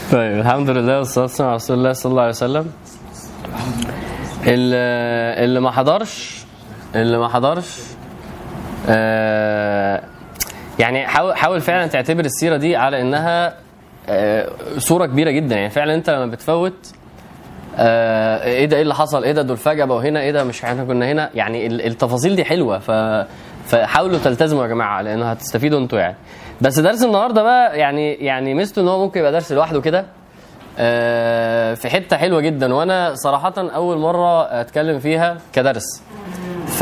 طيب الحمد لله والصلاه والسلام على رسول الله صلى الله عليه وسلم اللي, اللي ما حضرش اللي ما حضرش آه يعني حاول حاول فعلا تعتبر السيره دي على انها آه صوره كبيره جدا يعني فعلا انت لما بتفوت آه ايه ده ايه اللي حصل ايه ده دول فجاه بقوا هنا ايه ده مش احنا كنا هنا يعني ال- التفاصيل دي حلوه ف فحاولوا تلتزموا يا جماعه لان هتستفيدوا انتوا يعني بس درس النهارده بقى يعني يعني ميزته ان هو ممكن يبقى درس لوحده كده آه، في حته حلوه جدا وانا صراحه اول مره اتكلم فيها كدرس ف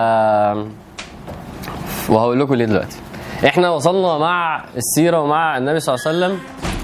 وهقول لكم ليه دلوقتي احنا وصلنا مع السيره ومع النبي صلى الله عليه وسلم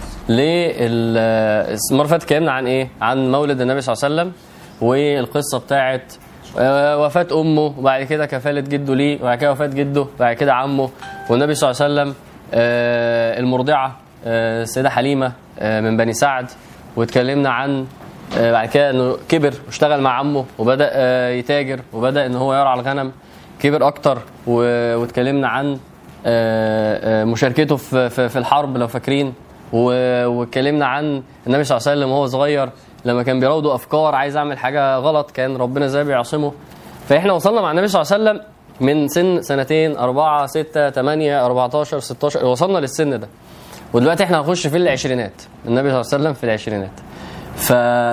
لل المره اللي فاتت اتكلمنا عن ايه؟ عن مولد النبي صلى الله عليه وسلم والقصه بتاعت آه، وفاة أمه وبعد كده كفالة جده ليه وبعد كده وفاة جده وبعد كده عمه والنبي صلى الله عليه وسلم آه، المرضعة آه، السيدة حليمة آه، من بني سعد واتكلمنا عن آه، بعد كده انه كبر واشتغل مع عمه وبدا آه، يتاجر وبدا ان هو يرعى الغنم كبر اكتر و- واتكلمنا عن آه، آه، مشاركته في في في الحرب لو فاكرين و- واتكلمنا عن النبي صلى الله عليه وسلم وهو صغير لما كان بيراوده افكار عايز اعمل حاجه غلط كان ربنا ازاي بيعصمه فاحنا وصلنا مع النبي صلى الله عليه وسلم من سن سنتين أربعة ستة ثمانية 14 16 وصلنا للسن ده ودلوقتي احنا هنخش في العشرينات النبي صلى الله عليه وسلم في العشرينات ف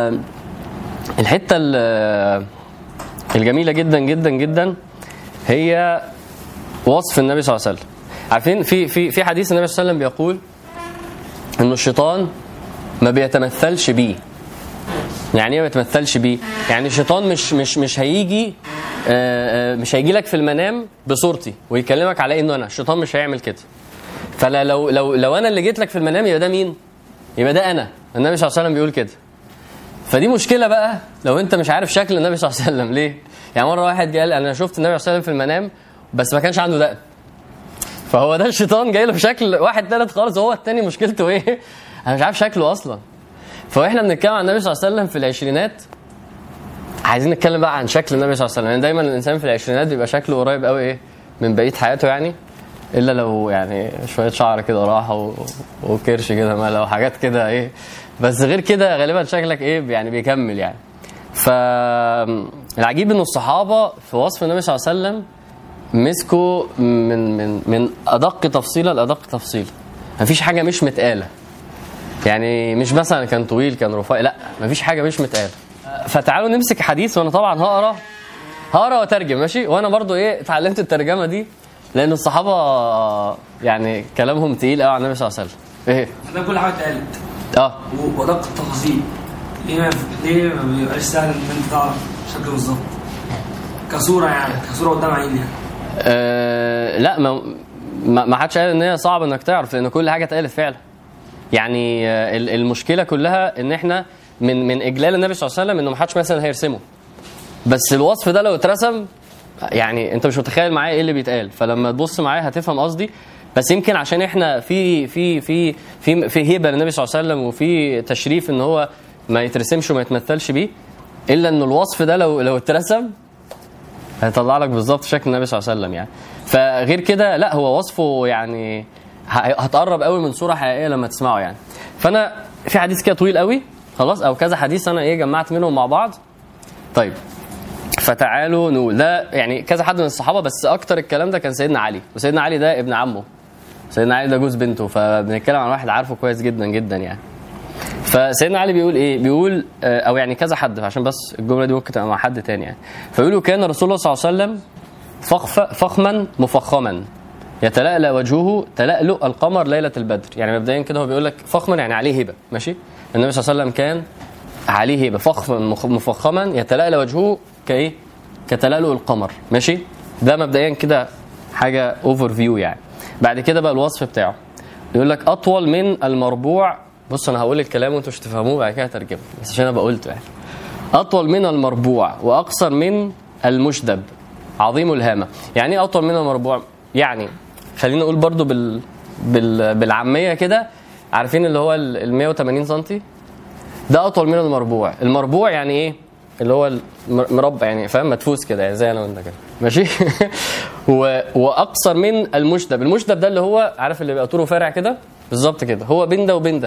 الحته ال- الجميله جدا جدا جدا هي وصف النبي صلى الله عليه وسلم عارفين في في في حديث النبي صلى الله عليه وسلم بيقول انه الشيطان ما بيتمثلش بيه يعني ايه ما بيتمثلش بيه يعني الشيطان مش مش مش هيجي آه، آه، مش هيجي لك في المنام بصورتي ويكلمك على انه انا الشيطان مش هيعمل كده فلا لو لو لو انا اللي جيت لك في المنام يبقى ده مين يبقى ده انا النبي صلى الله عليه وسلم بيقول كده فدي مشكله بقى لو انت مش عارف شكل النبي صلى الله عليه وسلم ليه يعني مره واحد قال انا شفت النبي صلى الله عليه وسلم في المنام بس ما كانش عنده دقن فهو ده الشيطان جاي له في شكل واحد تالت خالص وهو التاني مشكلته ايه انا مش عارف شكله اصلا فاحنا بنتكلم عن النبي صلى الله عليه وسلم في العشرينات عايزين نتكلم بقى عن شكل النبي صلى الله عليه وسلم يعني دايما الانسان في العشرينات بيبقى شكله قريب قوي ايه من بقيه حياته يعني الا لو يعني شويه شعر كده راحه و... وكرش كده ماله وحاجات كده ايه بس غير كده غالبا شكلك ايه يعني بيكمل يعني فالعجيب ان الصحابه في وصف النبي صلى الله عليه وسلم مسكوا من من من ادق تفصيله لادق تفصيله مفيش حاجه مش متقاله يعني مش مثلا كان طويل كان رفيع لا مفيش حاجه مش متقاله فتعالوا نمسك حديث وانا طبعا هقرا هقرا واترجم ماشي وانا برضو ايه اتعلمت الترجمه دي لان الصحابه يعني كلامهم تقيل قوي على النبي صلى الله عليه وسلم ايه ده كل حاجه اتقالت اه و- ودق التفاصيل ليه ما ليه ما بيبقاش سهل ان انت تعرف شكله بالظبط كصوره يعني كصوره قدام عيني يعني آه، لا ما ما ما حدش قال ان هي صعب انك تعرف لان كل حاجه اتقالت فعلا يعني آه، ال- المشكله كلها ان احنا من من اجلال النبي صلى الله عليه وسلم انه ما حدش مثلا هيرسمه بس الوصف ده لو اترسم يعني انت مش متخيل معايا ايه اللي بيتقال فلما تبص معايا هتفهم قصدي بس يمكن عشان احنا في في في في في هيبه للنبي صلى الله عليه وسلم وفي تشريف ان هو ما يترسمش وما يتمثلش بيه الا ان الوصف ده لو لو اترسم هيطلع لك بالظبط شكل النبي صلى الله عليه وسلم يعني فغير كده لا هو وصفه يعني ه- هتقرب قوي من صوره حقيقيه لما تسمعه يعني فانا في حديث كده طويل قوي خلاص او كذا حديث انا ايه جمعت منهم مع بعض طيب فتعالوا نقول ده يعني كذا حد من الصحابه بس اكتر الكلام ده كان سيدنا علي وسيدنا علي ده ابن عمه سيدنا علي ده جوز بنته فبنتكلم عن واحد عارفه كويس جدا جدا يعني فسيدنا علي بيقول ايه بيقول آه، او يعني كذا حد عشان بس الجمله دي ممكن تبقى مع حد تاني يعني فيقولوا كان رسول الله صلى الله عليه وسلم فخف فخما مفخما يتلألأ وجهه تلألؤ القمر ليلة البدر يعني مبدئيا كده هو بيقول لك فخما يعني عليه هبة ماشي النبي صلى الله عليه وسلم كان عليه هبة فخما مخ- مفخما يتلألأ وجهه كايه كتلألؤ القمر ماشي ده مبدئيا كده حاجة اوفر فيو يعني بعد كده بقى الوصف بتاعه يقول لك اطول من المربوع بص انا هقول الكلام وانتوا مش تفهموه بعد كده هترجمه بس عشان انا بقولته يعني اطول من المربوع واقصر من المشدب عظيم الهامه يعني ايه اطول من المربوع يعني خلينا نقول برضو بال... بال... بالعاميه كده عارفين اللي هو ال 180 سم ده اطول من المربوع المربوع يعني ايه اللي هو المر- مربع يعني فاهم مدفوس كده يعني زي انا وانت كده ماشي و... واقصر من المشدب المشدب ده اللي هو عارف اللي بيبقى طوله فارع كده بالظبط كده هو بين ده وبين ده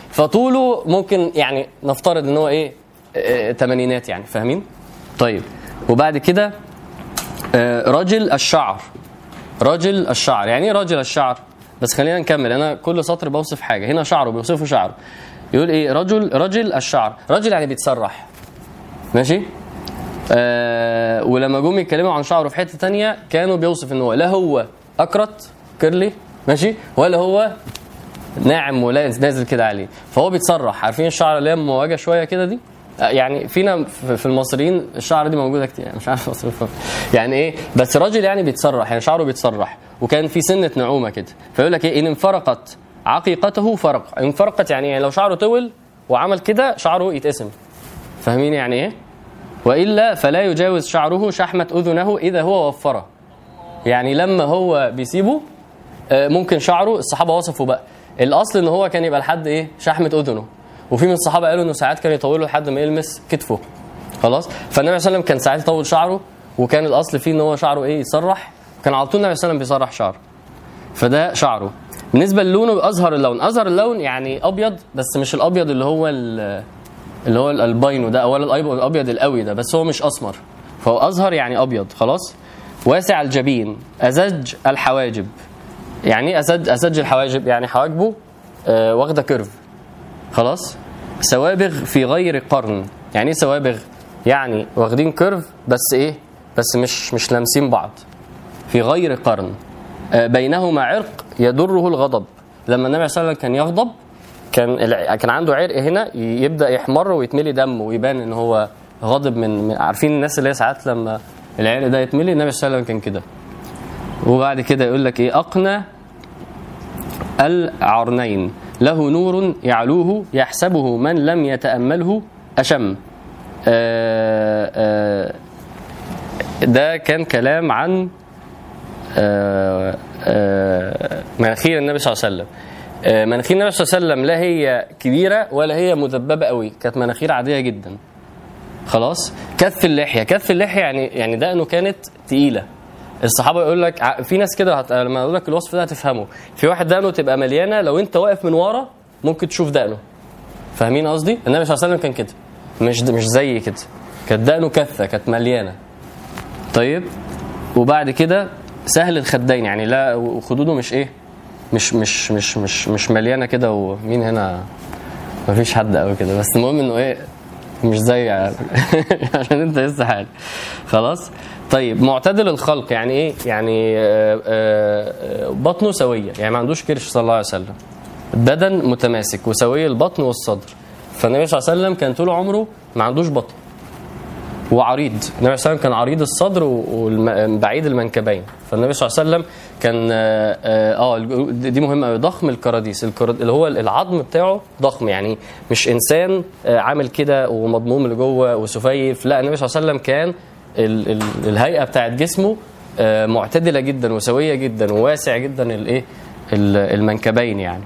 فطوله ممكن يعني نفترض ان هو ايه آه، تمانينات يعني فاهمين طيب وبعد كده آه، رجل الشعر رجل الشعر يعني ايه رجل الشعر بس خلينا نكمل انا كل سطر بوصف حاجه هنا شعره بيوصفه شعره يقول ايه رجل رجل الشعر رجل يعني بيتسرح ماشي آه ولما جم يتكلموا عن شعره في حته تانية كانوا بيوصف ان هو لا هو اكرت كيرلي ماشي ولا هو ناعم ولا نازل كده عليه فهو بيتسرح عارفين الشعر اللي هي مواجهه شويه كده دي آه، يعني فينا في في المصريين الشعر دي موجوده كتير يعني مش عارف أصرف يعني ايه بس راجل يعني بيتسرح يعني شعره بيتسرح وكان في سنه نعومه كده فيقول لك ايه ان انفرقت عقيقته فرق انفرقت يعني, يعني لو شعره طول وعمل كده شعره يتقسم فاهمين يعني ايه والا فلا يجاوز شعره شحمه اذنه اذا هو وفره يعني لما هو بيسيبه آه، ممكن شعره الصحابه وصفوا بقى الاصل ان هو كان يبقى لحد ايه شحمه اذنه وفي من الصحابه قالوا انه ساعات كان يطوله لحد ما يلمس كتفه خلاص فالنبي صلى الله عليه وسلم كان ساعات يطول شعره وكان الاصل فيه ان هو شعره ايه يسرح كان على طول النبي صلى الله عليه وسلم بيسرح شعره فده شعره بالنسبه للونه ازهر اللون ازهر اللون يعني ابيض بس مش الابيض اللي هو ال- اللي هو الالباينو ده اولا الابيض القوي ده بس هو مش اسمر فهو ازهر يعني ابيض خلاص واسع الجبين ازج الحواجب يعني ايه اسد اسج الحواجب يعني حواجبه آه واخده كيرف خلاص سوابغ في غير قرن يعني ايه سوابغ يعني واخدين كيرف بس ايه بس مش مش لامسين بعض في غير قرن آه بينهما عرق يضره الغضب لما النبي صلى الله عليه وسلم كان يغضب كان الع... كان عنده عرق هنا ي- يبدا يحمر ويتملي دم ويبان ان هو غاضب من من- عارفين الناس اللي هي ساعات لما العرق ده يتملي النبي صلى الله عليه وسلم كان كده وبعد كده يقول لك ايه اقنى العرنين له نور يعلوه يحسبه من لم يتامله اشم آه، آه، ده كان كلام عن آه، آه، مناخير النبي صلى الله عليه وسلم آه، مناخير النبي صلى الله عليه وسلم لا هي كبيره ولا هي مدببه قوي كانت مناخير عاديه جدا خلاص كف اللحيه كف اللحيه يعني يعني دقنه كانت تقيله الصحابه يقول لك ع- في ناس كده هت... لما اقول لك الوصف ده هتفهمه في واحد دقنه تبقى مليانه لو انت واقف من ورا ممكن تشوف دقنه فاهمين قصدي النبي صلى الله عليه وسلم كان كده مش مش زي كده كانت دقنه كثه كانت مليانه طيب وبعد كده سهل الخدين يعني لا وخدوده مش ايه مش مش مش مش مش مليانه كده ومين هنا مفيش حد قوي كده بس المهم انه ايه مش زي يعني عشان انت لسه حالي خلاص طيب معتدل الخلق يعني ايه يعني آه، آه، آه، بطنه سويه يعني ما عندوش كرش صلى الله عليه وسلم بدن متماسك وسوي البطن والصدر فالنبي صلى الله عليه وسلم كان طول عمره ما عندوش بطن وعريض النبي صلى الله عليه وسلم كان عريض الصدر وبعيد المنكبين فالنبي صلى الله عليه وسلم كان اه, آه دي مهمه قوي ضخم الكراديس الكراد اللي هو العظم بتاعه ضخم يعني مش انسان آه عامل كده ومضموم لجوه وسفيف لا النبي صلى الله عليه وسلم كان ال ال الهيئه بتاعت جسمه آه معتدله جدا وسويه جدا وواسع جدا الايه ال- المنكبين يعني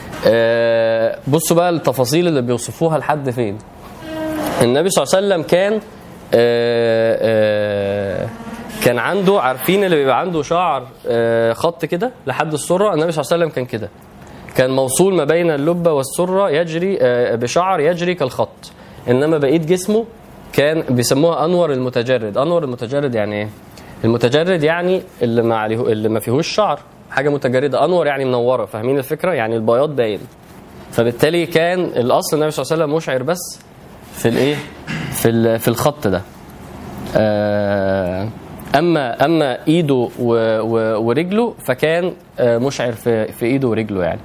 آه بصوا بقى التفاصيل اللي بيوصفوها لحد فين النبي صلى الله عليه وسلم كان آه، آه، كان عنده عارفين اللي بيبقى عنده شعر آه، خط كده لحد السره النبي صلى الله عليه وسلم كان كده كان موصول ما بين اللبه والسره يجري آه، بشعر يجري كالخط انما بقيه جسمه كان بيسموها انور المتجرد انور المتجرد يعني ايه المتجرد يعني اللي ما عليه اللي ما فيهوش شعر حاجه متجرده انور يعني منوره فاهمين الفكره يعني البياض باين فبالتالي كان الاصل النبي صلى الله عليه وسلم مشعر بس في الايه في ال- في الخط ده آه، اما اما ايده و- و- ورجله فكان آه، مشعر في في ايده ورجله يعني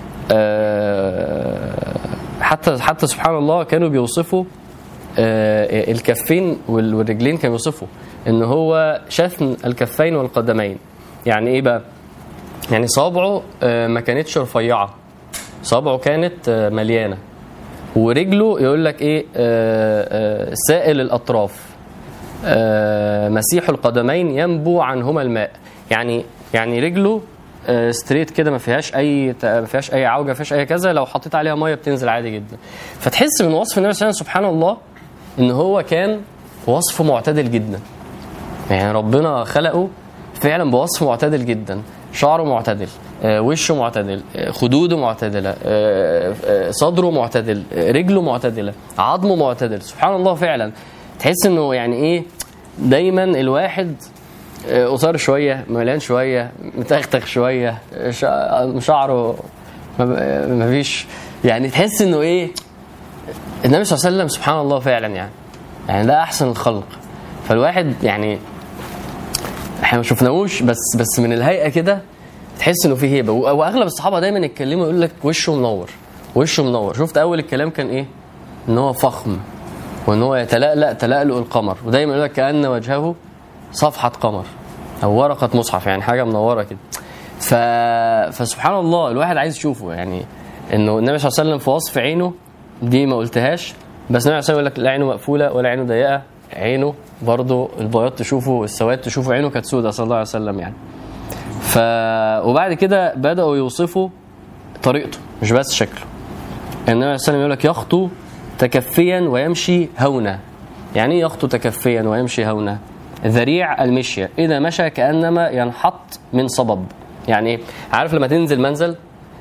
آه، حتى حتى سبحان الله كانوا بيوصفوا آه، الكفين وال- والرجلين كانوا بيوصفوا ان هو شثن الكفين والقدمين يعني ايه بقى يعني صابعه آه، ما كانتش رفيعه صابعه كانت آه، مليانه ورجله يقول لك ايه آه، آه، سائل الاطراف آه، مسيح القدمين ينبو عنهما الماء يعني يعني رجله آه، ستريت كده ما فيهاش اي ما فيهاش اي عوجه ما فيهاش اي كذا لو حطيت عليها ميه بتنزل عادي جدا فتحس من وصف النبي صلى الله عليه وسلم سبحان الله ان هو كان وصفه معتدل جدا يعني ربنا خلقه فعلا بوصف معتدل جدا شعره معتدل آه، وشه معتدل آه، خدوده معتدله آه، آه، صدره معتدل آه، رجله معتدله عظمه معتدل سبحان الله فعلا تحس انه يعني ايه دايما الواحد آه، قصير شويه مليان شويه متختخ شويه آه، شع- شعره ما ما فيش يعني تحس انه ايه النبي صلى الله عليه وسلم سبحان الله فعلا يعني يعني ده احسن الخلق فالواحد يعني احنا ما شفناهوش بس بس من الهيئه كده تحس انه فيه هيبه و- واغلب الصحابه دايما يتكلموا يقول لك وشه منور وشه منور شفت اول الكلام كان ايه ان هو فخم وان هو يتلألأ تلألؤ القمر ودايما يقول لك كأن وجهه صفحة قمر او ورقة مصحف يعني حاجة منورة كده ف... فسبحان الله الواحد عايز يشوفه يعني انه النبي صلى الله عليه وسلم في وصف عينه دي ما قلتهاش بس النبي صلى الله عليه وسلم يقول لك لا عينه مقفولة ولا عينه ضيقة عينه برضه البياض تشوفه السواد تشوفه عينه كانت سودة صلى الله عليه وسلم يعني ف وبعد كده بدأوا يوصفوا طريقته مش بس شكله النبي صلى الله عليه وسلم يقول لك يخطو تكفيا ويمشي هونا يعني ايه يخطو تكفيا ويمشي هونا ذريع المشية إذا مشى كأنما ينحط من صبب يعني ايه عارف لما تنزل منزل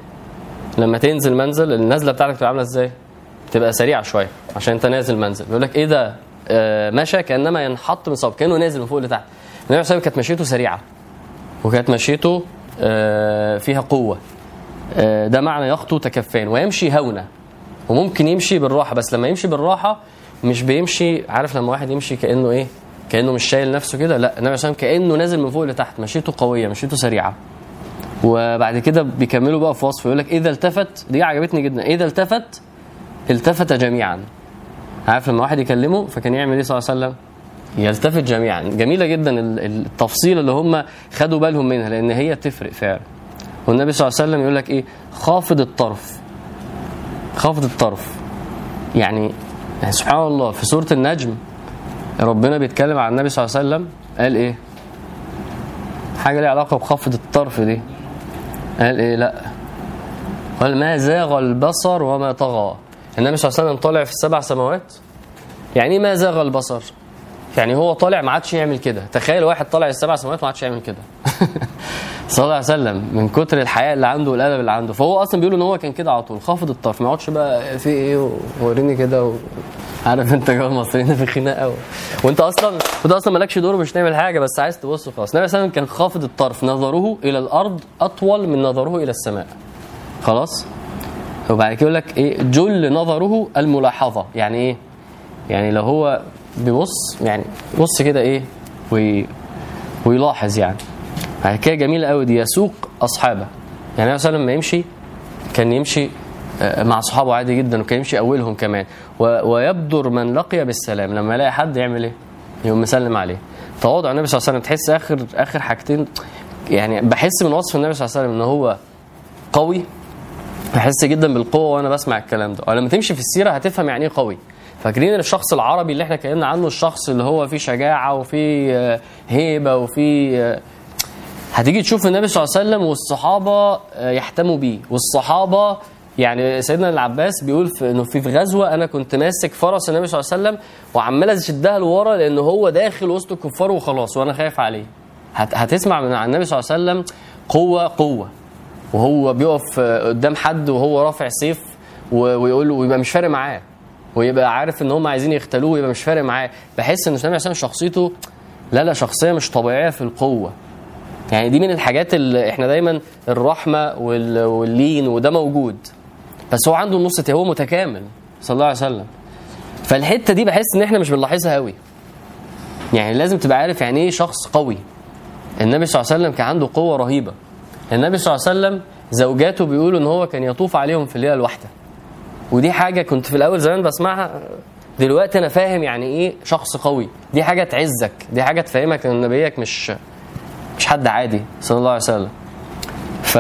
لما تنزل منزل النزلة بتاعتك تبقى عاملة ازاي تبقى سريعة شوية عشان انت نازل منزل يقول لك إذا آه، مشى كأنما ينحط من صبب كأنه نازل من فوق لتحت النبي صلى الله عليه وسلم كانت مشيته سريعة وكانت مشيته آه، فيها قوة آه، ده معنى يخطو تكفين ويمشي هونا وممكن يمشي بالراحه بس لما يمشي بالراحه مش بيمشي عارف لما واحد يمشي كانه ايه كانه مش شايل نفسه كده لا النبي صلى الله عليه وسلم كانه نازل من فوق لتحت مشيته قويه مشيته سريعه وبعد كده بيكملوا بقى في وصف يقول لك اذا التفت دي عجبتني جدا اذا التفت التفت جميعا عارف لما واحد يكلمه فكان يعمل ايه صلى الله عليه وسلم يلتفت جميعا جميله جدا ال- ال- التفصيل اللي هم خدوا بالهم منها لان هي تفرق فعلا والنبي صلى الله عليه وسلم يقول لك ايه خافض الطرف خافض الطرف يعني يعني سبحان الله في سورة النجم ربنا بيتكلم عن النبي صلى الله عليه وسلم قال ايه حاجة ليها علاقة بخفض الطرف دي قال ايه لا قال ما زاغ البصر وما طغى النبي صلى الله عليه وسلم طالع في السبع سماوات يعني ايه ما زاغ البصر يعني هو طالع ما عادش يعمل كده تخيل واحد طالع السبع سماوات ما عادش يعمل كده صلى الله عليه وسلم من كتر الحياء اللي عنده والادب اللي عنده فهو اصلا بيقول ان هو كان كده على طول خافض الطرف ما يقعدش بقى في ايه وريني كده و... عارف انت جو المصريين في خناقه و... وانت اصلا وانت اصلا مالكش دور مش تعمل حاجه بس عايز تبص خلاص النبي صلى الله عليه وسلم كان خافض الطرف نظره الى الارض اطول من نظره الى السماء خلاص وبعد كده يقول لك ايه جل نظره الملاحظه يعني ايه يعني لو هو بيبص يعني بص كده ايه وي... ويلاحظ يعني بعد كده جميله قوي دي يسوق اصحابه يعني النبي صلى الله عليه وسلم لما يمشي كان يمشي آه، مع اصحابه عادي جدا وكان يمشي اولهم كمان و- ويبدر من لقي بالسلام لما يلاقي حد يعمل ايه يقوم مسلم عليه تواضع النبي صلى الله عليه وسلم تحس اخر اخر حاجتين يعني بحس من وصف النبي صلى الله عليه وسلم ان هو قوي بحس جدا بالقوه وانا بسمع الكلام ده ولما تمشي في السيره هتفهم يعني ايه قوي فاكرين ان الشخص العربي اللي احنا اتكلمنا عنه الشخص اللي هو فيه شجاعه وفيه آه، هيبه وفيه آه، هتيجي تشوف النبي صلى الله عليه وسلم والصحابه آه، يحتموا بيه والصحابه يعني سيدنا العباس بيقول في انه في غزوه انا كنت ماسك فرس النبي صلى الله عليه وسلم وعمال اشدها لورا لان هو داخل وسط الكفار وخلاص وانا خايف عليه هت هتسمع من عن النبي صلى الله عليه وسلم قوه قوه وهو بيقف آه، قدام حد وهو رافع سيف و- ويقول له ويبقى مش فارق معاه ويبقى عارف ان هم عايزين يقتلوه ويبقى مش فارق معاه بحس ان النبي عليه الصلاه شخصيته لا لا شخصيه مش طبيعيه في القوه يعني دي من الحاجات اللي احنا دايما الرحمه وال- واللين وده موجود بس هو عنده النص التاني، هو متكامل صلى الله عليه وسلم فالحته دي بحس ان احنا مش بنلاحظها قوي يعني لازم تبقى عارف يعني ايه شخص قوي النبي صلى الله عليه وسلم كان عنده قوه رهيبه النبي صلى الله عليه وسلم زوجاته بيقولوا ان هو كان يطوف عليهم في الليله الواحده ودي حاجه كنت في الاول زمان بسمعها دلوقتي انا فاهم يعني ايه شخص قوي دي حاجه تعزك دي حاجه تفهمك ان نبيك مش مش حد عادي صلى الله عليه وسلم ف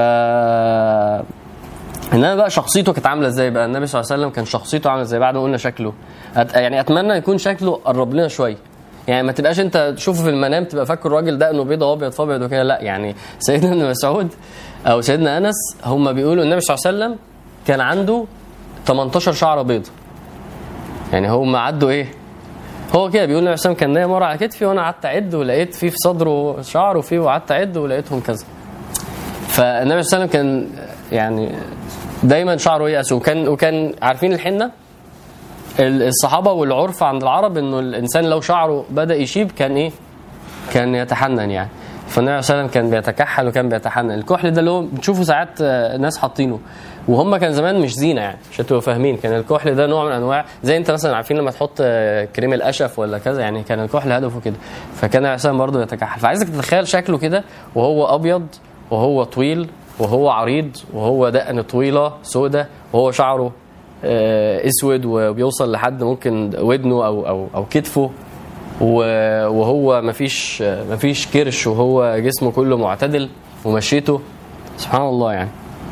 انما بقى شخصيته كانت عامله ازاي بقى النبي صلى الله عليه وسلم كان شخصيته عامله ازاي بعد ما قلنا شكله أت... يعني اتمنى يكون شكله قرب لنا شويه يعني ما تبقاش انت تشوفه في المنام تبقى فاكر الراجل ده انه بيض وابيض فابيض وكده لا يعني سيدنا ابن مسعود او سيدنا انس هم بيقولوا النبي صلى الله عليه وسلم كان عنده 18 شعره بيض يعني هم عدوا ايه هو كده بيقول النبي صلى الله عليه وسلم كان نايم ورا على كتفي وانا قعدت اعد ولقيت فيه في صدره شعر وفيه وقعدت اعد ولقيتهم كذا فالنبي صلى الله عليه وسلم كان يعني دايما شعره يأس وكان وكان عارفين الحنه ال- الصحابه والعرف عند العرب انه الانسان لو شعره بدا يشيب كان ايه كان يتحنن يعني فالنبي صلى الله عليه وسلم كان بيتكحل وكان بيتحنن الكحل ده اللي هو بتشوفه ساعات آه، ناس حاطينه وهم كان زمان مش زينه يعني عشان تبقوا فاهمين كان الكحل ده نوع من انواع زي انت مثلا عارفين لما تحط آه، كريم القشف ولا كذا يعني كان الكحل هدفه كده فكان النبي صلى الله عليه وسلم برضه يتكحل فعايزك تتخيل شكله كده وهو ابيض وهو طويل وهو عريض وهو دقن طويله سودة وهو شعره آه، اسود وبيوصل لحد ممكن ودنه او او او كتفه و- وهو مفيش مفيش كرش وهو جسمه كله معتدل ومشيته سبحان الله يعني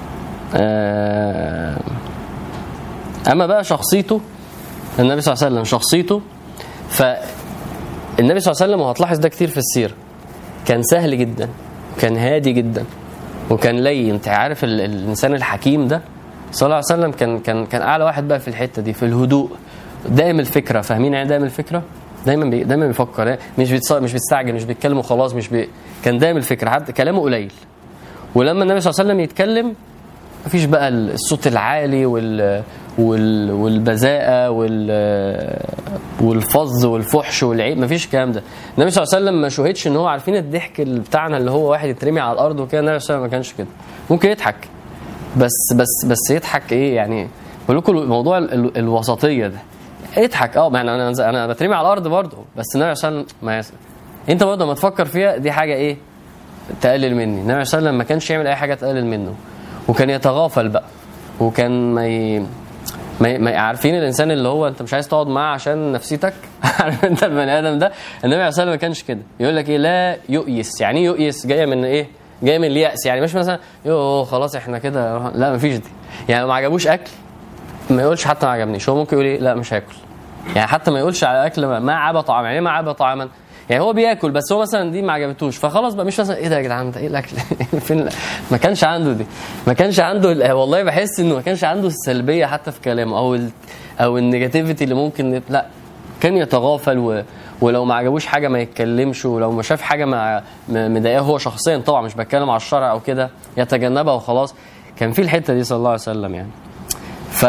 آه، اما بقى شخصيته النبي صلى الله عليه وسلم شخصيته فالنبي صلى الله عليه وسلم وهتلاحظ ده كتير في السيره كان سهل جدا كان هادي جدا وكان لين انت عارف ال- الانسان الحكيم ده صلى الله عليه وسلم كان كان كان اعلى واحد بقى في الحته دي في الهدوء دائم الفكره فاهمين يعني دائم الفكره دايما بي دايما بيفكر يعني مش بيتص... مش بيستعجل مش بيتكلم وخلاص مش بي... كان دايم الفكره حتى كلامه قليل ولما النبي صلى الله عليه وسلم يتكلم مفيش بقى الصوت العالي وال وال والبذاءة وال والفظ والفحش والعيب مفيش الكلام ده النبي صلى الله عليه وسلم ما شهدش ان هو عارفين الضحك اللي بتاعنا اللي هو واحد يترمي على الارض وكده النبي صلى الله عليه وسلم ما كانش كده ممكن يضحك بس بس بس يضحك ايه يعني بقول لكم موضوع ال- ال- الوسطيه ده اضحك اه يعني انا انا انا بترمي على الارض برضه بس النبي صلى الله عليه وسلم ما يس... انت برضه لما تفكر فيها دي حاجه ايه تقلل مني النبي صلى الله عليه وسلم ما كانش يعمل اي حاجه تقلل منه وكان يتغافل بقى وكان ما ي... ما, ي... ما ي- عارفين الانسان اللي هو انت مش عايز تقعد معاه عشان نفسيتك عارف انت البني ادم ده النبي عليه الصلاه والسلام ما كانش كده يقول لك ايه لا يؤيس يعني ايه يؤيس جايه من ايه جايه من اليأس يعني مش مثلا يوه خلاص احنا كده لا ما فيش دي يعني لو ما عجبوش اكل ما يقولش حتى ما عجبنيش هو ممكن يقول ايه لا مش هاكل يعني حتى ما يقولش على اكل ما- ما عاب طعام يعني ايه ما عاب طعاما يعني هو بياكل بس هو مثلا دي ما عجبتوش فخلاص بقى مش مثلا ايه ده يا جدعان ده ايه الاكل فين ال- ما كانش عنده دي ما كانش عنده ال- والله بحس انه ما كانش عنده السلبيه حتى في كلامه او ال او النيجاتيفيتي اللي ممكن يت- لا كان يتغافل و ولو ما عجبوش حاجه ما يتكلمش ولو ما شاف حاجه ما م- مضايقاه هو شخصيا طبعا مش بتكلم على الشرع او كده يتجنبها وخلاص كان في الحته دي صلى الله عليه وسلم يعني ف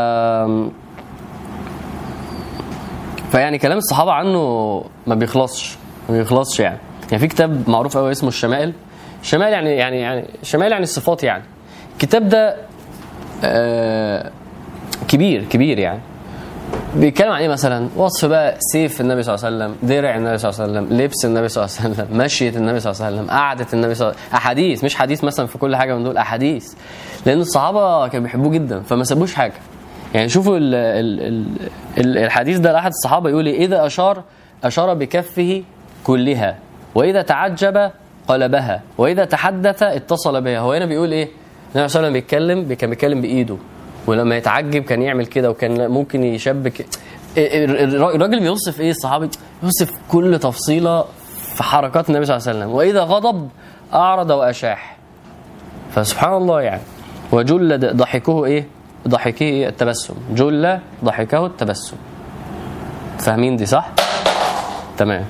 فيعني كلام الصحابه عنه ما بيخلصش ما بيخلصش يعني يعني في كتاب معروف قوي اسمه الشمائل الشمائل يعني يعني يعني الشمائل يعني الصفات يعني الكتاب ده آه كبير كبير يعني بيتكلم عن ايه مثلا وصف بقى سيف النبي صلى الله عليه وسلم درع النبي صلى الله عليه وسلم لبس النبي صلى الله عليه وسلم مشية النبي صلى الله عليه وسلم قعدة النبي صلى الله عليه وسلم احاديث مش حديث مثلا في كل حاجه من دول احاديث لان الصحابه كانوا بيحبوه جدا فما سابوش حاجه يعني شوفوا ال ال ال ال الحديث ده لاحد الصحابه يقول إيه؟ اذا اشار اشار بكفه كلها واذا تعجب قلبها واذا تحدث اتصل بها هو هنا بيقول ايه النبي صلى الله عليه وسلم بيتكلم كان بيتكلم بايده ولما يتعجب كان يعمل كده وكان ممكن يشبك الراجل بيوصف ايه الصحابي يوصف كل تفصيله في حركات النبي صلى الله عليه وسلم واذا غضب اعرض واشاح فسبحان الله يعني وجل د- ضحكه ايه ضحكه إيه؟ التبسم جل ضحكه التبسم فاهمين دي صح تمام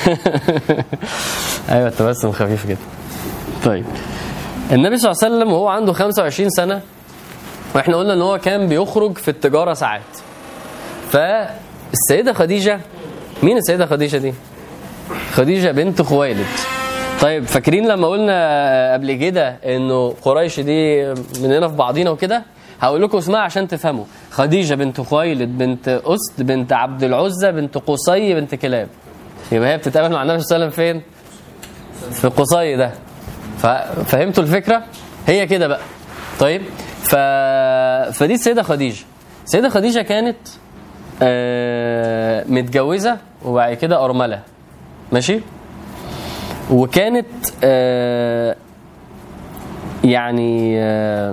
ايوه التبسم خفيف كده طيب النبي صلى الله عليه وسلم وهو عنده 25 سنه واحنا قلنا ان هو كان بيخرج في التجاره ساعات فالسيده خديجه مين السيده خديجه دي خديجه بنت خويلد طيب فاكرين لما قلنا قبل كده انه قريش دي مننا في بعضينا وكده هقول لكم اسمها عشان تفهموا خديجه بنت خويلد بنت اسد بنت عبد العزى بنت قصي بنت كلاب يبقى هي بتتقابل مع النبي صلى الله عليه وسلم فين في قصي ده ف- فهمتوا الفكره هي كده بقى طيب ف... فدي السيده خديجه السيده خديجه كانت آه، متجوزه وبعد كده ارمله ماشي وكانت آه، يعني آه،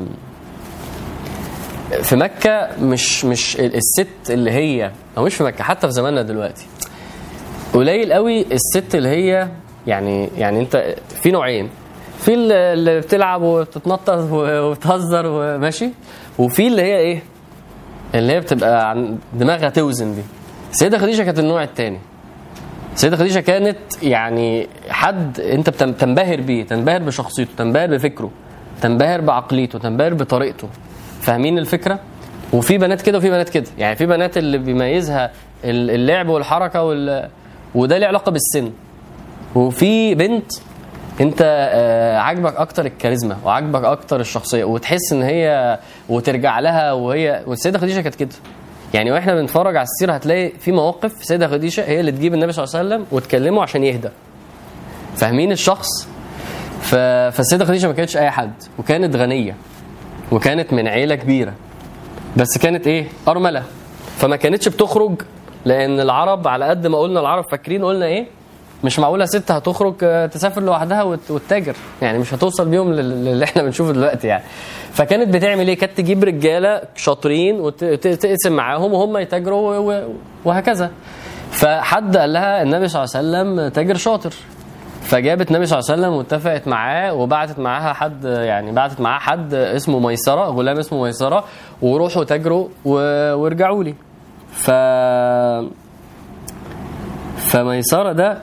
في مكة مش مش الست اللي هي او مش في مكة حتى في زماننا دلوقتي قليل قوي الست اللي هي يعني يعني انت في نوعين في اللي اللي بتلعب وبتتنطط وبتهزر وماشي وفي اللي هي ايه اللي هي بتبقى عن دماغها توزن دي السيدة خديجة كانت النوع الثاني السيدة خديجة كانت يعني حد انت بتم- تنبهر بيه تنبهر بشخصيته تنبهر بفكره تنبهر بعقليته تنبهر بطريقته فاهمين الفكره وفي بنات كده وفي بنات كده يعني في بنات اللي بيميزها ال- اللعب والحركه وال... وده له علاقه بالسن وفي بنت انت آه، عاجبك اكتر الكاريزما وعاجبك اكتر الشخصيه وتحس ان هي وترجع لها وهي والسيده خديجه كانت كده يعني واحنا بنتفرج على السيره هتلاقي في مواقف السيده خديجه هي اللي تجيب النبي صلى الله عليه وسلم وتكلمه عشان يهدى فاهمين الشخص ف... فالسيده خديجه ما كانتش اي حد وكانت غنيه وكانت من عيله كبيره بس كانت ايه ارمله فما كانتش بتخرج لان العرب على قد ما قلنا العرب فاكرين قلنا ايه مش معقوله ست هتخرج آه، تسافر لوحدها وت- وتتاجر يعني مش هتوصل بيهم لل- للي احنا بنشوفه دلوقتي يعني فكانت بتعمل ايه كانت تجيب رجاله شاطرين وتقسم معاهم وهم يتاجروا و- و- وهكذا فحد قال لها النبي صلى الله عليه وسلم تاجر شاطر فجابت النبي صلى الله عليه وسلم واتفقت معاه وبعتت معاها حد يعني بعتت معاه حد اسمه ميسره غلام اسمه ميسره وروحوا تاجروا و- وارجعوا لي ف فميسره ده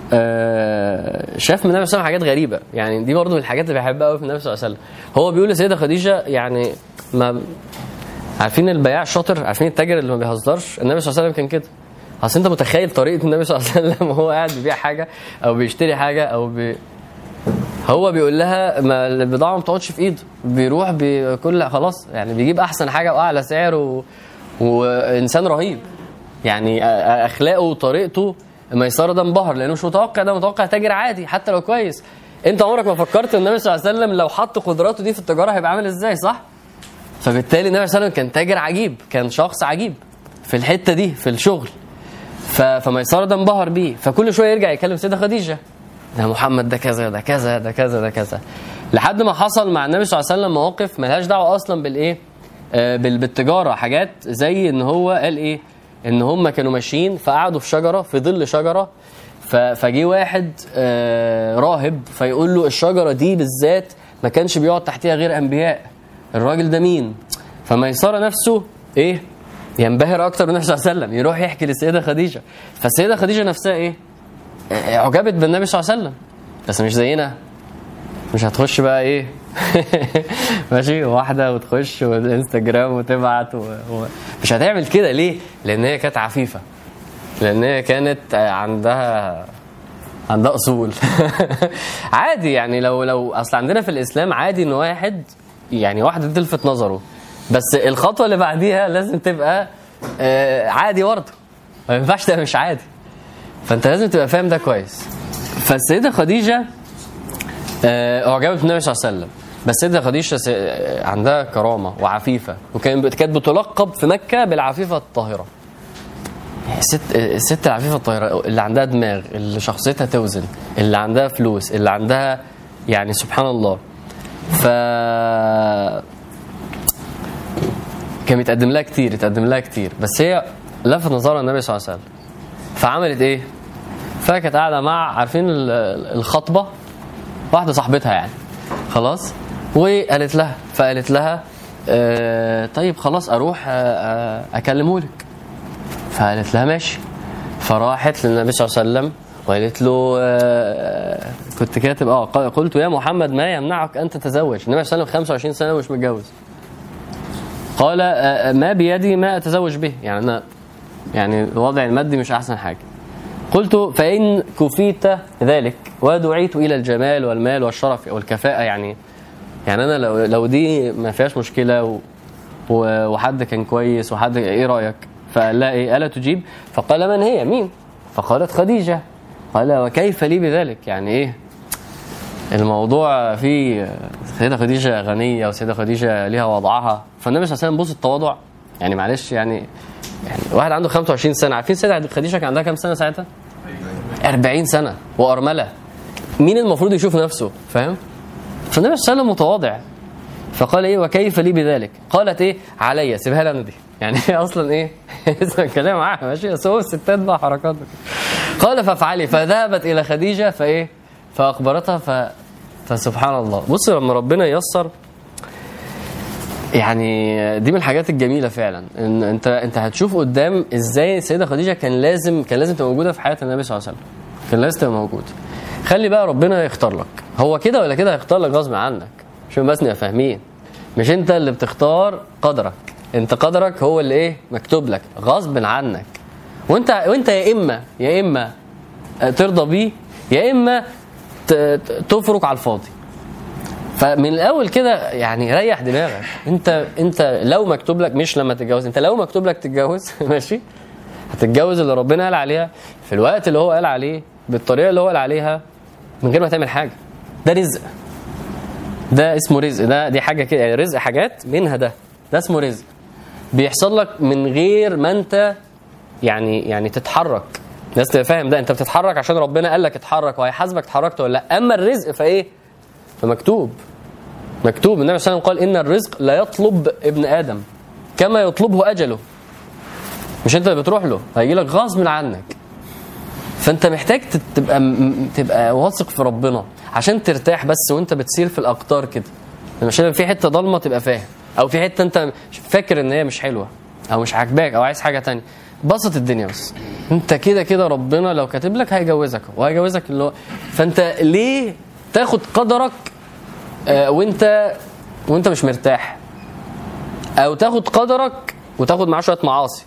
آه، شاف من النبي صلى الله عليه وسلم حاجات غريبه يعني دي برضه من الحاجات اللي بحبها قوي في النبي صلى الله عليه وسلم هو بيقول لسيده خديجه يعني ما عارفين البياع الشاطر عارفين التاجر اللي ما بيهزرش النبي صلى الله عليه وسلم كان كده اصل انت متخيل طريقه النبي صلى الله عليه وسلم وهو قاعد بيبيع حاجه او بيشتري حاجه او بي... هو بيقول لها ما البضاعه ما بتقعدش في ايده بيروح بكل خلاص يعني بيجيب احسن حاجه واعلى سعر و... وانسان رهيب يعني أ- أ- اخلاقه وطريقته ميسره ده انبهر لانه مش متوقع ده متوقع تاجر عادي حتى لو كويس انت عمرك ما فكرت النبي صلى الله عليه وسلم لو حط قدراته دي في التجاره هيبقى عامل ازاي صح؟ فبالتالي النبي صلى الله عليه وسلم كان تاجر عجيب كان شخص عجيب في الحته دي في الشغل ف... فميسره ده انبهر بيه فكل شويه يرجع يكلم سيده خديجه ده محمد ده كذا ده كذا ده كذا ده كذا لحد ما حصل مع النبي صلى الله عليه وسلم مواقف ملهاش دعوه اصلا بالايه آه بال... بالتجاره حاجات زي ان هو قال ايه ان هم كانوا ماشيين فقعدوا في شجره في ظل شجره ف... فجي واحد آه راهب فيقول له الشجره دي بالذات ما كانش بيقعد تحتها غير انبياء الراجل ده مين فميسره نفسه ايه ينبهر اكتر بالنبي صلى الله عليه وسلم يروح يحكي للسيده خديجه فالسيده خديجه نفسها ايه آه، اعجبت بالنبي صلى الله عليه وسلم بس مش زينا مش هتخش بقى ايه ماشي واحده وتخش والانستجرام وتبعت و... و... مش هتعمل كده ليه لان هي كانت عفيفه لان هي كانت آه، عندها عندها اصول عادي يعني لو لو اصل عندنا في الاسلام عادي ان واحد يعني واحده تلفت نظره بس الخطوه اللي بعديها لازم تبقى آه، عادي برضه ما ينفعش تبقى مش عادي فانت لازم تبقى فاهم ده كويس فالسيده خديجه آه، اعجبت بالنبي صلى الله عليه وسلم بس السيده خديجه س- آه، عندها كرامه وعفيفه وكان كانت بتلقب في مكه بالعفيفه الطاهره الست الست العفيفه الطاهره اللي عندها دماغ اللي شخصيتها توزن اللي عندها فلوس اللي عندها يعني سبحان الله ف كان بيتقدم لها كتير يتقدم لها كتير بس هي لفت نظرها النبي صلى الله عليه وسلم فعملت ايه؟ فكانت قاعده مع عارفين ال- الخطبه واحده صاحبتها يعني خلاص وقالت لها فقالت لها آه طيب خلاص اروح آه آه اكلمه لك فقالت لها ماشي فراحت للنبي صلى الله عليه وسلم وقالت له آه، كنت كاتب اه قلت يا محمد ما يمنعك ان تتزوج النبي صلى الله عليه وسلم 25 سنه ومش متجوز قال آه، ما بيدي ما اتزوج به يعني انا يعني الوضع المادي مش احسن حاجه قلت فان كفيت ذلك ودعيت الى الجمال والمال والشرف والكفاءه يعني يعني انا لو لو دي ما فيهاش مشكله و و- وحد كان كويس وحد ايه رايك فقال لها ايه الا تجيب فقال من هي مين فقالت خديجه قال وكيف لي بذلك يعني ايه الموضوع فيه سيده خديجه غنيه وسيده خديجه ليها وضعها فالنبي صلى الله عليه وسلم بص التواضع يعني معلش يعني يعني واحد عنده 25 سنه عارفين سيده خديجه كان عندها كام سنه ساعتها 40 سنه وارمله مين المفروض يشوف نفسه فاهم فالنبي صلى الله عليه وسلم متواضع فقال ايه وكيف لي بذلك قالت ايه عليا سيبها لي انا دي يعني هي اصلا ايه اسمع الكلام معاها ماشي بس هو الستات بقى حركات قال فافعلي فذهبت الى خديجه فايه فاخبرتها ف فسبحان الله بص لما ربنا ييسر يعني دي من الحاجات الجميله فعلا ان انت انت هتشوف قدام ازاي السيده خديجه كان لازم كان لازم تبقى موجوده في حياه النبي صلى الله عليه وسلم كان لازم تبقى موجود خلي بقى ربنا يختار لك هو كده ولا كده هيختار لك غصب عنك عشان بس نبقى فاهمين مش انت اللي بتختار قدرك انت قدرك هو اللي ايه مكتوب لك غصب عنك وانت وانت يا اما يا اما ترضى بيه يا اما ت- ت- تفرك على الفاضي فمن الاول كده يعني ريح دماغك انت انت لو مكتوب لك مش لما تتجوز انت لو مكتوب لك تتجوز ماشي هتتجوز اللي ربنا قال عليها في الوقت اللي هو قال عليه بالطريقه اللي هو قال عليها من غير ما تعمل حاجه ده رزق ده اسمه رزق ده دي حاجه كده يعني رزق حاجات منها ده ده اسمه رزق بيحصل لك من غير ما انت يعني يعني تتحرك الناس تبقى فاهم ده انت بتتحرك عشان ربنا قال لك اتحرك وهيحاسبك اتحركت ولا لا اما الرزق فايه فمكتوب مكتوب النبي صلى الله عليه وسلم قال ان الرزق لا يطلب ابن ادم كما يطلبه اجله مش انت اللي بتروح له هيجي لك غصب عنك فانت محتاج تت- تبقى م- تبقى واثق في ربنا عشان ترتاح بس وانت بتسير في الاقطار كده لما عشان في حته ضلمه تبقى فاهم او في حته انت فاكر ان هي مش حلوه او مش عاجباك او عايز حاجه تانية بسط الدنيا بس انت كده كده ربنا لو كاتب لك هيجوزك وهيجوزك اللي هو فانت ليه تاخد قدرك آه، وانت وانت مش مرتاح او تاخد قدرك وتاخد معاه شويه معاصي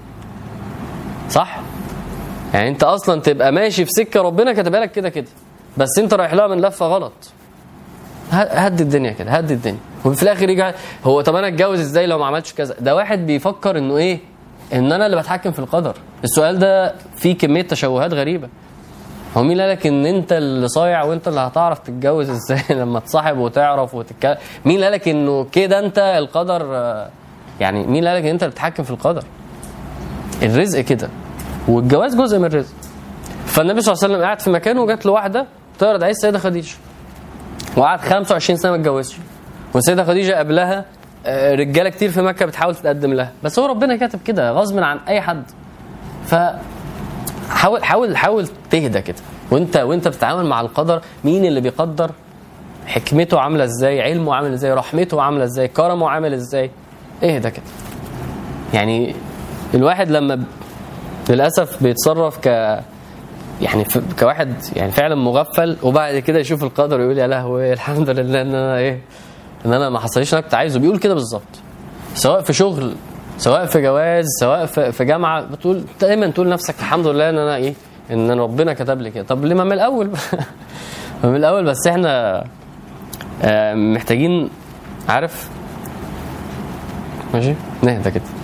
صح يعني انت اصلا تبقى ماشي في سكه ربنا كاتبها لك كده كده بس انت رايح لها من لفه غلط ه- هدي الدنيا كده هدي الدنيا وفي الاخر يجي هو طب انا اتجوز ازاي لو ما عملتش كذا ده واحد بيفكر انه ايه ان انا اللي بتحكم في القدر السؤال ده فيه كميه تشوهات غريبه هو مين قالك ان انت اللي صايع وانت اللي هتعرف تتجوز ازاي لما تصاحب وتعرف وتتكلم مين قالك انه كده انت القدر آه، يعني مين قالك ان انت اللي بتتحكم في القدر الرزق كده والجواز جزء من الرزق فالنبي صلى الله عليه وسلم قاعد في مكانه وجات له واحده تعرض عليه السيده خديجه وقعد 25 سنه ما اتجوزش والسيده خديجه قبلها آه، رجاله كتير في مكه بتحاول تتقدم لها بس هو ربنا كاتب كده غصب عن اي حد ف حاول حاول حاول تهدى كده وانت وانت بتتعامل مع القدر مين اللي بيقدر حكمته عامله ازاي علمه عامل ازاي رحمته عامله ازاي كرمه عامل ازاي اهدى كده يعني الواحد لما ب- للاسف بيتصرف ك يعني ف- كواحد يعني فعلا مغفل وبعد كده يشوف القدر ويقول يا لهوي الحمد لله ان انا ايه ان انا ما حصليش اللي انا كنت عايزه بيقول كده بالظبط سواء في شغل سواء في جواز سواء في, في جامعه بتقول دايما تقول لنفسك الحمد لله ان انا ايه ان أنا ربنا كتب لي كده طب ليه ما من الاول بقى؟ ما من الاول بس احنا آه، محتاجين عارف ماشي نهدى كده